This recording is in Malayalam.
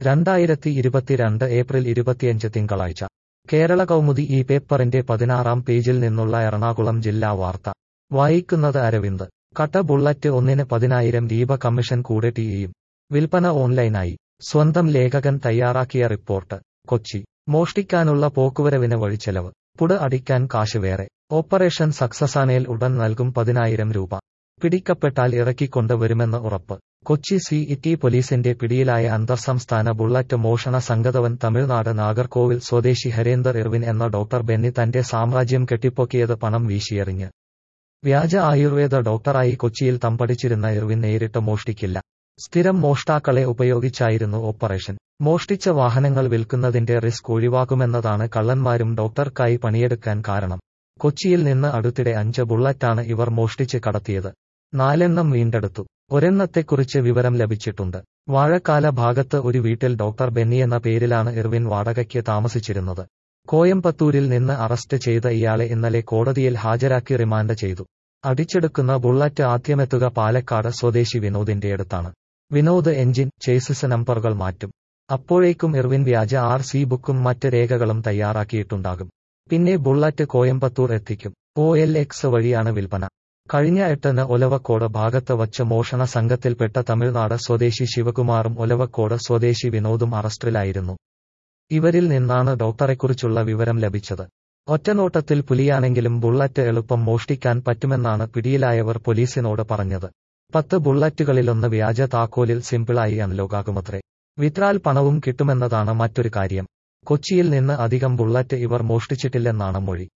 രണ്ടായിരത്തി ഇരുപത്തിരണ്ട് ഏപ്രിൽ ഇരുപത്തിയഞ്ച് തിങ്കളാഴ്ച കേരള കൗമുദി ഈ പേപ്പറിന്റെ പതിനാറാം പേജിൽ നിന്നുള്ള എറണാകുളം ജില്ലാ വാർത്ത വായിക്കുന്നത് അരവിന്ദ് കട്ട ബുള്ളറ്റ് ഒന്നിന് പതിനായിരം രൂപ കമ്മീഷൻ കൂടെ ടിയും വിൽപ്പന ഓൺലൈനായി സ്വന്തം ലേഖകൻ തയ്യാറാക്കിയ റിപ്പോർട്ട് കൊച്ചി മോഷ്ടിക്കാനുള്ള പോക്കുവരവിന് വഴിച്ചെലവ് പുട് അടിക്കാൻ കാശ് വേറെ ഓപ്പറേഷൻ സക്സസാനേൽ ഉടൻ നൽകും പതിനായിരം രൂപ പിടിക്കപ്പെട്ടാൽ ഇറക്കിക്കൊണ്ട് വരുമെന്ന് ഉറപ്പ് കൊച്ചി സി ഇറ്റി പോലീസിന്റെ പിടിയിലായ അന്തർസംസ്ഥാന ബുള്ളറ്റ് മോഷണ സംഗതവൻ തമിഴ്നാട് നാഗർകോവിൽ സ്വദേശി ഹരേന്ദർ ഇർവിൻ എന്ന ഡോക്ടർ ബെന്നി തന്റെ സാമ്രാജ്യം കെട്ടിപ്പൊക്കിയത് പണം വീശിയെറിഞ്ഞ് വ്യാജ ആയുർവേദ ഡോക്ടറായി കൊച്ചിയിൽ തമ്പടിച്ചിരുന്ന ഇർവിൻ നേരിട്ട് മോഷ്ടിക്കില്ല സ്ഥിരം മോഷ്ടാക്കളെ ഉപയോഗിച്ചായിരുന്നു ഓപ്പറേഷൻ മോഷ്ടിച്ച വാഹനങ്ങൾ വിൽക്കുന്നതിന്റെ റിസ്ക് ഒഴിവാക്കുമെന്നതാണ് കള്ളന്മാരും ഡോക്ടർക്കായി പണിയെടുക്കാൻ കാരണം കൊച്ചിയിൽ നിന്ന് അടുത്തിടെ അഞ്ച് ബുള്ളറ്റാണ് ഇവർ മോഷ്ടിച്ച് കടത്തിയത് നാലെണ്ണം വീണ്ടെടുത്തു ഒരെണ്ണത്തെക്കുറിച്ച് വിവരം ലഭിച്ചിട്ടുണ്ട് വാഴക്കാല ഭാഗത്ത് ഒരു വീട്ടിൽ ഡോക്ടർ ബെന്നി എന്ന പേരിലാണ് ഇർവിൻ വാടകയ്ക്ക് താമസിച്ചിരുന്നത് കോയമ്പത്തൂരിൽ നിന്ന് അറസ്റ്റ് ചെയ്ത ഇയാളെ ഇന്നലെ കോടതിയിൽ ഹാജരാക്കി റിമാൻഡ് ചെയ്തു അടിച്ചെടുക്കുന്ന ബുള്ളറ്റ് ആദ്യമെത്തുക പാലക്കാട് സ്വദേശി വിനോദിന്റെ അടുത്താണ് വിനോദ് എഞ്ചിൻ ചേസിസ് നമ്പറുകൾ മാറ്റും അപ്പോഴേക്കും ഇർവിൻ വ്യാജ ആർ സി ബുക്കും മറ്റ് രേഖകളും തയ്യാറാക്കിയിട്ടുണ്ടാകും പിന്നെ ബുള്ളറ്റ് കോയമ്പത്തൂർ എത്തിക്കും ഒ എൽ എക്സ് വഴിയാണ് വിൽപ്പന കഴിഞ്ഞ എട്ടിന് ഒലവക്കോട് ഭാഗത്ത് വച്ച് മോഷണ സംഘത്തിൽപ്പെട്ട തമിഴ്നാട് സ്വദേശി ശിവകുമാറും ഒലവക്കോട് സ്വദേശി വിനോദും അറസ്റ്റിലായിരുന്നു ഇവരിൽ നിന്നാണ് ഡോക്ടറെക്കുറിച്ചുള്ള വിവരം ലഭിച്ചത് ഒറ്റനോട്ടത്തിൽ പുലിയാണെങ്കിലും ബുള്ളറ്റ് എളുപ്പം മോഷ്ടിക്കാൻ പറ്റുമെന്നാണ് പിടിയിലായവർ പോലീസിനോട് പറഞ്ഞത് പത്ത് ബുള്ളറ്റുകളിലൊന്ന് വ്യാജ താക്കോലിൽ സിമ്പിളായി അൺലോക്കാകുമത്രേ വിത്രാൽ പണവും കിട്ടുമെന്നതാണ് മറ്റൊരു കാര്യം കൊച്ചിയിൽ നിന്ന് അധികം ബുള്ളറ്റ് ഇവർ മോഷ്ടിച്ചിട്ടില്ലെന്നാണ് മൊഴി